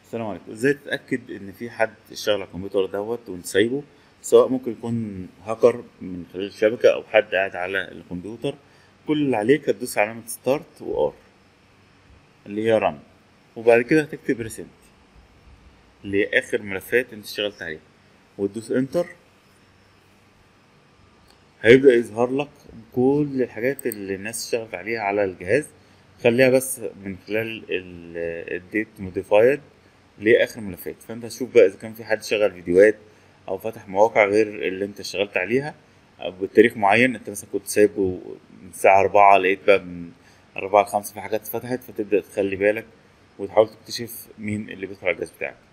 السلام عليكم ازاي تتاكد ان في حد اشتغل على الكمبيوتر دوت وانت سايبه سواء ممكن يكون هاكر من خلال الشبكه او حد قاعد على الكمبيوتر كل اللي عليك هتدوس علامه ستارت وار اللي هي رن وبعد كده هتكتب ريسنت اللي هي اخر ملفات انت اشتغلت عليها وتدوس انتر هيبدأ يظهر لك كل الحاجات اللي الناس اشتغلت عليها على الجهاز خليها بس من خلال الديت موديفايد لاخر ملفات فانت هتشوف بقى اذا كان في حد شغل فيديوهات او فتح مواقع غير اللي انت اشتغلت عليها أو بتاريخ معين انت مثلا كنت سايبه من الساعة أربعة لقيت بقى من أربعة لخمسة في حاجات فتحت فتبدأ تخلي بالك وتحاول تكتشف مين اللي بيدخل على الجهاز بتاعك